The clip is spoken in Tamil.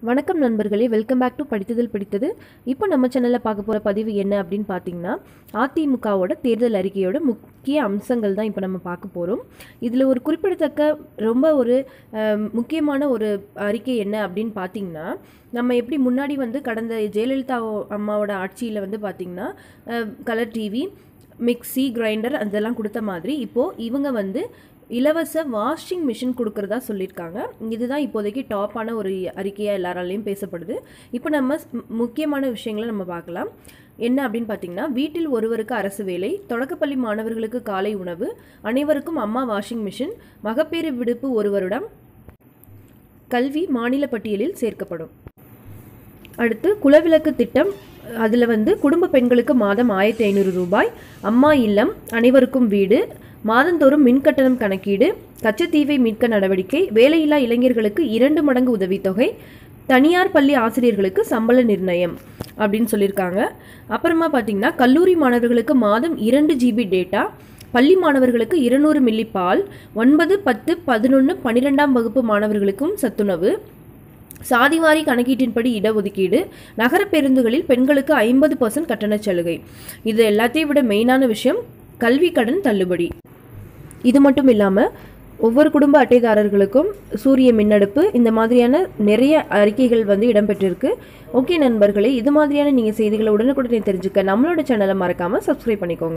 வணக்கம் நண்பர்களே வெல்கம் பேக் டு படித்ததில் பிடித்தது இப்போ நம்ம சேனலில் பார்க்க போகிற பதிவு என்ன அப்படின்னு பார்த்தீங்கன்னா அதிமுகவோட தேர்தல் அறிக்கையோட முக்கிய அம்சங்கள் தான் இப்போ நம்ம பார்க்க போகிறோம் இதில் ஒரு குறிப்பிடத்தக்க ரொம்ப ஒரு அஹ், முக்கியமான ஒரு அறிக்கை என்ன அப்படின்னு பார்த்தீங்கன்னா நம்ம எப்படி முன்னாடி வந்து கடந்த ஜெயலலிதா அம்மாவோட ஆட்சியில் வந்து பார்த்திங்கன்னா கலர் டிவி மிக்ஸி கிரைண்டர் அதெல்லாம் கொடுத்த மாதிரி இப்போது இவங்க வந்து இலவச வாஷிங் மிஷின் கொடுக்கறதா சொல்லியிருக்காங்க இதுதான் இப்போதைக்கு டாப்பான ஒரு அறிக்கையாக எல்லாராலையும் பேசப்படுது இப்போ நம்ம ஸ்- மு- முக்கியமான விஷயங்களை நம்ம பார்க்கலாம் என்ன அப்படின்னு பார்த்தீங்கன்னா வீட்டில் ஒருவருக்கு அரசு வேலை தொடக்கப்பள்ளி மாணவர்களுக்கு காலை உணவு அனைவருக்கும் அம்மா வாஷிங் மிஷின் மகப்பேறு விடுப்பு ஒரு வருடம் கல்வி மாநில பட்டியலில் சேர்க்கப்படும் அடுத்து குலவிளக்கு திட்டம் அதில் வந்து குடும்ப பெண்களுக்கு மாதம் ஆயிரத்தி ஐநூறு ரூபாய் அம்மா இல்லம் அனைவருக்கும் வீடு மாதந்தோறும் மின்கட்டணம் கணக்கீடு கச்சத்தீவை மீட்க நடவடிக்கை வேலையில்லா இளைஞர்களுக்கு இரண்டு மடங்கு உதவித்தொகை தனியார் பள்ளி ஆசிரியர்களுக்கு சம்பள நிர்ணயம் அப்படின்னு சொல்லியிருக்காங்க அப்புறமா பார்த்தீங்கன்னா கல்லூரி மாணவர்களுக்கு மாதம் இரண்டு ஜிபி டேட்டா பள்ளி மாணவர்களுக்கு இருநூறு மில்லி பால் ஒன்பது பத்து பதினொன்று பன்னிரெண்டாம் வகுப்பு மாணவர்களுக்கும் சத்துணவு சாதிவாரி கணக்கீட்டின்படி இடஒதுக்கீடு நகர பேருந்துகளில் பெண்களுக்கு ஐம்பது பர்சன்ட் கட்டணச் சலுகை இது எல்லாத்தையும் விட மெயினான விஷயம் கல்வி கடன் தள்ளுபடி இது மட்டும் இல்லாமல் ஒவ்வொரு குடும்ப அட்டைதாரர்களுக்கும் சூரிய மின்னடுப்பு இந்த மாதிரியான நிறைய அறிக்கைகள் வந்து இடம்பெற்றிருக்கு ஓகே நண்பர்களே இது மாதிரியான நீங்கள் செய்திகளை உடனுக்குடனே தெரிஞ்சுக்க நம்மளோட சேனலை மறக்காமல் சப்ஸ்கிரைப் பண்ணிக்கோங்க